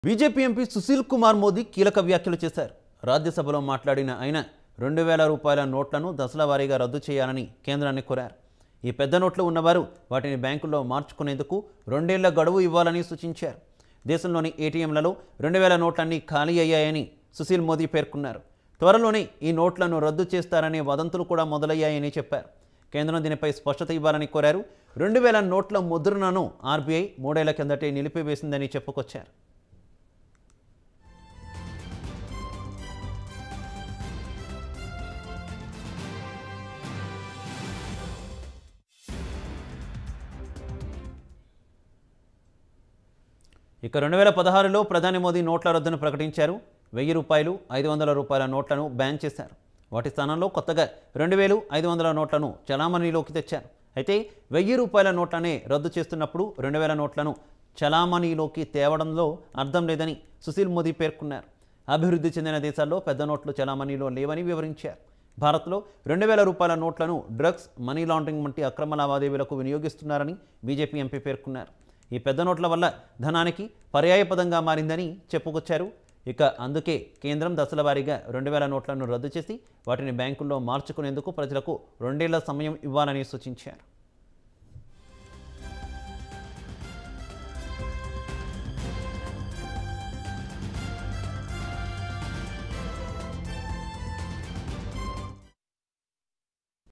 BJP MP Sushil Kumar Modi కీలక వ్యాఖ్యలు చేశారు రాజ్యసభలో మాట్లాడిన ఆయన రెండు వేల రూపాయల నోట్లను దశల వారీగా రద్దు చేయాలని కేంద్రాన్ని కోరారు ఈ పెద్ద నోట్లు ఉన్నవారు వాటిని బ్యాంకుల్లో మార్చుకునేందుకు రెండేళ్ల గడువు ఇవ్వాలని సూచించారు దేశంలోని ఏటీఎంలలో రెండు వేల నోట్లన్నీ ఖాళీ అయ్యాయని సుశీల్ మోదీ పేర్కొన్నారు త్వరలోనే ఈ నోట్లను రద్దు చేస్తారనే వదంతులు కూడా మొదలయ్యాయని చెప్పారు కేంద్రం దీనిపై స్పష్టత ఇవ్వాలని కోరారు రెండు వేల నోట్ల ముద్రణను ఆర్బీఐ మూడేళ్ల కిందటే నిలిపివేసిందని చెప్పుకొచ్చారు ఇక రెండు వేల పదహారులో ప్రధాని మోదీ నోట్ల రద్దును ప్రకటించారు వెయ్యి రూపాయలు ఐదు వందల రూపాయల నోట్లను బ్యాన్ చేశారు వాటి స్థానంలో కొత్తగా రెండు వేలు ఐదు వందల నోట్లను చలామణిలోకి తెచ్చారు అయితే వెయ్యి రూపాయల నోట్లనే రద్దు చేస్తున్నప్పుడు రెండు వేల నోట్లను చలామణిలోకి తేవడంలో అర్థం లేదని సుశీల్ మోదీ పేర్కొన్నారు అభివృద్ధి చెందిన దేశాల్లో పెద్ద నోట్లు చలామణిలో లేవని వివరించారు భారత్లో రెండు వేల రూపాయల నోట్లను డ్రగ్స్ మనీ లాండరింగ్ వంటి అక్రమ లావాదేవీలకు వినియోగిస్తున్నారని బీజేపీ ఎంపీ పేర్కొన్నారు ఈ పెద్ద నోట్ల వల్ల ధనానికి పర్యాయపదంగా మారిందని చెప్పుకొచ్చారు ఇక అందుకే కేంద్రం దశల వారీగా రెండు వేల నోట్లను రద్దు చేసి వాటిని బ్యాంకుల్లో మార్చుకునేందుకు ప్రజలకు రెండేళ్ల సమయం ఇవ్వాలని సూచించారు